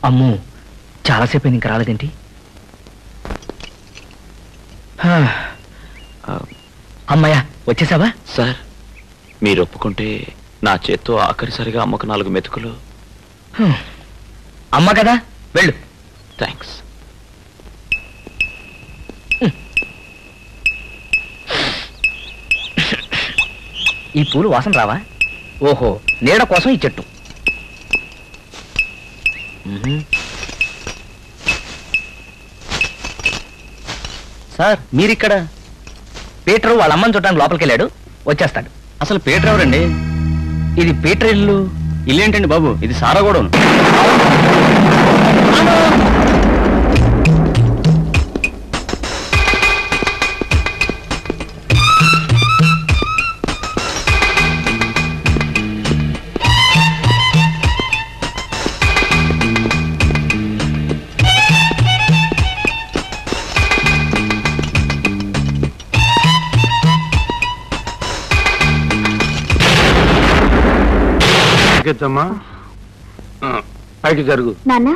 అమ్మో చాలాసేపు అయింది ఇంకా రాలేదేంటి హా. ఆ, అమ్మయ్యా వచ్చేసావా సార్ మీరు ఒప్పుకుంటే నా చేత్తో ఆఖరిసరిగా అమ్మకు నాలుగు మెతుకులు హ్మ్. అమ్మ కదా వెళ్ళు థ్యాంక్స్ ఈ పూలు వాసన రావా ఓహో నీడ కోసం ఈ చెట్టు మ్మ్. సార్ మీరిక్కడ పీటర్ వాళ్ళ అమ్మని చూడడానికి లోపలికి వెళ్ళాడు వచ్చేస్తాడు అసలు పీటర్ ఎవరండి ఇది పీటర్ ఇల్లు ఇల్లేంటండి బాబు ఇది సారా కూడా ఎక్కమ్మా పైకి జరుగు నాన్న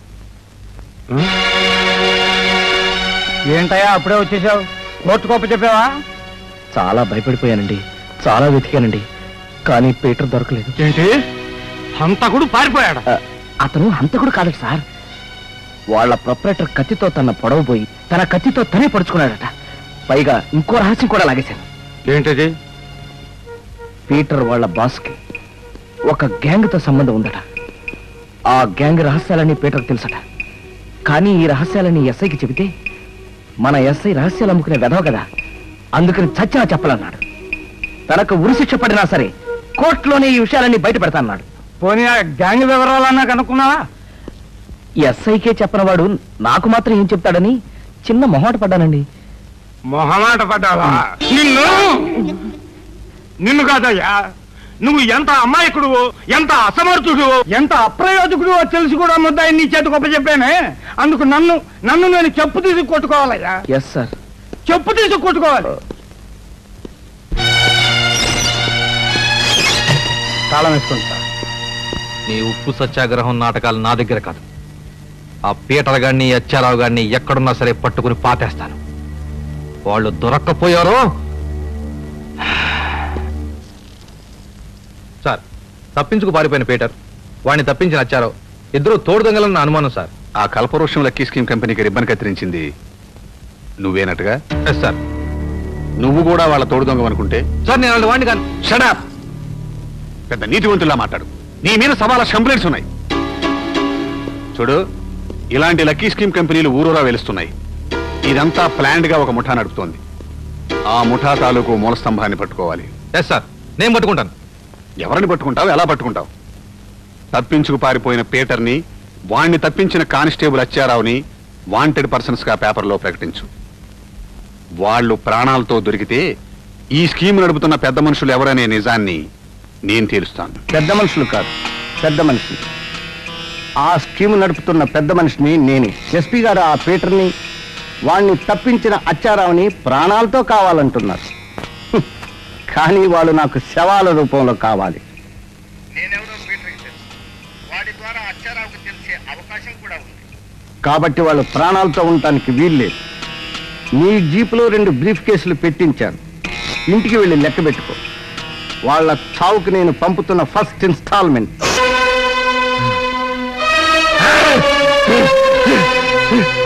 ఏంటయ్యా అప్పుడే వచ్చేసావు కోర్టు కోప చెప్పావా చాలా భయపడిపోయానండి చాలా వెతికానండి కానీ పీటర్ దొరకలేదు ఏంటి హంతకుడు పారిపోయాడు ఆ, అతను హంతకుడు కాదు సార్ వాళ్ళ ప్రొపరేటర్ కత్తితో తన పొడవు పోయి తన కత్తితో తనే పడుచుకున్నాడట పైగా ఇంకో రహస్యం కూడా లాగేశాను ఏంటిది పీటర్ వాళ్ళ బాస్కి ఒక గ్యాంగ్తో సంబంధం ఉందట ఆ గ్యాంగ్ రహస్యాలని పీటర్కి తెలుసట కానీ ఈ రహస్యాలని ఎస్ఐకి చెబితే మన ఎస్ఐ రహస్యాలు అమ్ముకునే వెధవ కదా అందుకని చచ్చినా చెప్పలన్నాడు తనకు ఉరిశిక్ష పడినా సరే కోర్టులోనే ఈ విషయాలన్నీ బయట పెడతాన్నాడు పోనీ ఆ గ్యాంగ్ వివరాలన్నా కనుక్కున్నావా ఎస్ఐకే చెప్పనవాడు నాకు మాత్రం ఏం చెప్తాడని చిన్న మొహాట పడ్డానండి మొహమాట పడ్డావా నిన్ను నిన్ను కాదయ్యా నువ్వు ఎంత అమాయకుడు ఎంత అసమర్థుడు ఎంత అప్రయోజకుడు తెలిసి కూడా ముద్దాయి నీ చేతి గొప్ప చెప్పానే అందుకు నన్ను నన్ను నేను చెప్పు తీసి కొట్టుకోవాలయ్యా ఎస్ సార్ చెప్పు తీసి కొట్టుకోవాలి తాళం వేసుకుంటా నీ ఉప్పు సత్యాగ్రహం నాటకాలు నా దగ్గర కాదు ఆ పీటర్ గారిని అచ్చారావు గారిని ఎక్కడున్నా సరే పట్టుకుని పాతేస్తాను వాళ్ళు దొరక్కపోయారో సార్ తప్పించుకు పారిపోయిన పీటర్ వాడిని తప్పించిన అచ్చారావు ఇద్దరు తోడు దొంగలన్న అనుమానం సార్ ఆ కల్పవృక్షం లక్కీ స్కీమ్ కంపెనీకి రిబ్బన్ కత్తిరించింది నువ్వేనట్టుగా ఎస్ సార్ నువ్వు కూడా వాళ్ళ తోడు దొంగ అనుకుంటే సార్ నేను వాళ్ళ వాడిని కాను షడాప్ పెద్ద నీతివంతుల్లా మాట్లాడు నీ మీద సవాల కంప్లైంట్స్ ఉన్నాయి చూడు ఇలాంటి లక్కీ స్కీమ్ కంపెనీలు ఊరూరా వెలుస్తున్నాయి ఇదంతా ప్లాన్డ్ గా ఒక ముఠా నడుపుతోంది ఆ ముఠా తాలూకు మూల స్తంభాన్ని పట్టుకోవాలి ఎస్ సార్ నేను పట్టుకుంటాను ఎవరిని పట్టుకుంటావు ఎలా పట్టుకుంటావు తప్పించుకు పారిపోయిన పీటర్ని వాణ్ణి తప్పించిన కానిస్టేబుల్ అచ్చారావుని వాంటెడ్ పర్సన్స్ గా పేపర్లో ప్రకటించు వాళ్ళు ప్రాణాలతో దొరికితే ఈ స్కీమ్ నడుపుతున్న పెద్ద మనుషులు ఎవరనే నిజాన్ని నేను తేలుస్తాను పెద్ద మనుషులు కాదు పెద్ద మనిషి ఆ స్కీమ్ నడుపుతున్న పెద్ద మనిషిని నేనే ఎస్పీ గారు ఆ పీటర్ని వాణ్ణి తప్పించిన అచ్చారావుని ప్రాణాలతో కావాలంటున్నారు హ్మ్. కానీ వాళ్ళు నాకు శవాల రూపంలో కావాలి కాబట్టి వాళ్ళు ప్రాణాలతో ఉండటానికి వీల్లేదు నీ జీపులో రెండు బ్రీఫ్ కేసులు పెట్టించాను ఇంటికి వెళ్ళి లెక్క పెట్టుకో వాళ్ళ చావుకు నేను పంపుతున్న ఫస్ట్ ఇన్స్టాల్మెంట్